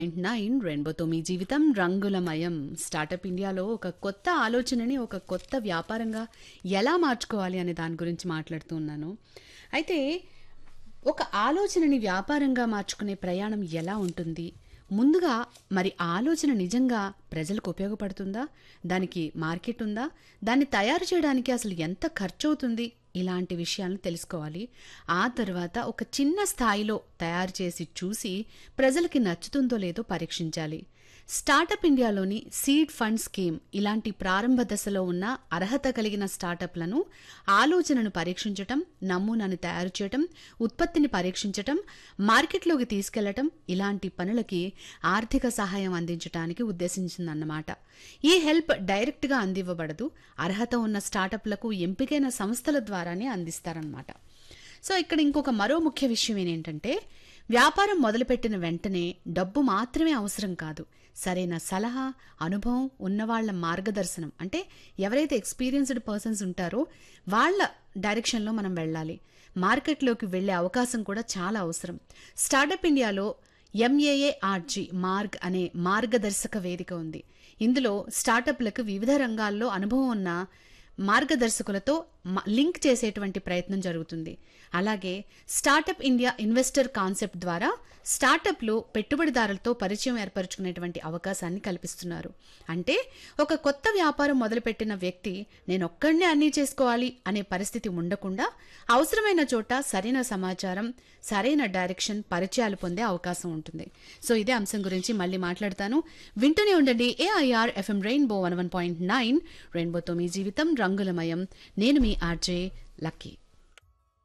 nine రెయిన్బోతో మీ జీవితం రంగులమయం స్టార్టప్ ఇండియాలో ఒక కొత్త ఆలోచనని ఒక కొత్త వ్యాపారంగా ఎలా మార్చుకోవాలి అనే దాని గురించి మాట్లాడుతూ ఉన్నాను అయితే ఒక ఆలోచనని వ్యాపారంగా మార్చుకునే ప్రయాణం ఎలా ఉంటుంది ముందుగా మరి ఆ ఆలోచన నిజంగా ప్రజలకు ఉపయోగపడుతుందా దానికి మార్కెట్ ఉందా దాన్ని తయారు చేయడానికి అసలు ఎంత ఖర్చు అవుతుంది ఇలాంటి విషయాలను తెలుసుకోవాలి ఆ తర్వాత ఒక చిన్న స్థాయిలో తయారు చేసి చూసి ప్రజలకి నచ్చుతుందో లేదో పరీక్షించాలి స్టార్టప్ ఇండియాలోని సీడ్ ఫండ్ స్కీమ్ ఇలాంటి ప్రారంభ దశలో ఉన్న అర్హత కలిగిన స్టార్టప్లను ఆలోచనను పరీక్షించటం నమూనాను తయారు చేయటం ఉత్పత్తిని పరీక్షించటం మార్కెట్లోకి తీసుకెళ్లటం ఇలాంటి పనులకి ఆర్థిక సహాయం అందించడానికి ఉద్దేశించిందన్నమాట ఈ హెల్ప్ డైరెక్ట్గా అందివ్వబడదు అర్హత ఉన్న స్టార్టప్లకు ఎంపికైన సంస్థల ద్వారానే అందిస్తారన్నమాట సో ఇక్కడ ఇంకొక మరో ముఖ్య విషయం ఏంటంటే వ్యాపారం మొదలుపెట్టిన వెంటనే డబ్బు మాత్రమే అవసరం కాదు సరైన సలహా అనుభవం ఉన్నవాళ్ల మార్గదర్శనం అంటే ఎవరైతే ఎక్స్పీరియన్స్డ్ పర్సన్స్ ఉంటారో వాళ్ళ డైరెక్షన్లో మనం వెళ్ళాలి మార్కెట్లోకి వెళ్ళే అవకాశం కూడా చాలా అవసరం స్టార్టప్ ఇండియాలో ఎంఏఏఆర్జీ మార్గ్ అనే మార్గదర్శక వేదిక ఉంది ఇందులో స్టార్టప్లకు వివిధ రంగాల్లో అనుభవం ఉన్న మార్గదర్శకులతో మ- లింక్ చేసేటువంటి ప్రయత్నం జరుగుతుంది అలాగే స్టార్టప్ ఇండియా ఇన్వెస్టర్ కాన్సెప్ట్ ద్వారా స్టార్టప్లు పెట్టుబడిదారులతో పరిచయం ఏర్పరచుకునేటువంటి అవకాశాన్ని కల్పిస్తున్నారు అంటే ఒక కొత్త వ్యాపారం మొదలుపెట్టిన వ్యక్తి నేను ఒక్కడనే అన్నీ చేసుకోవాలి అనే పరిస్థితి ఉండకుండా అవసరమైన చోట సరైన సమాచారం సరైన డైరెక్షన్ పరిచయాలు పొందే అవకాశం ఉంటుంది సో ఇదే అంశం గురించి మళ్ళీ మాట్లాడతాను వింటూనే ఉండండి AIR FM rainbow one one point nine రెయిన్బోతో మీ జీవితం రంగులమయం నేను మీ ఆర్జే లక్కీ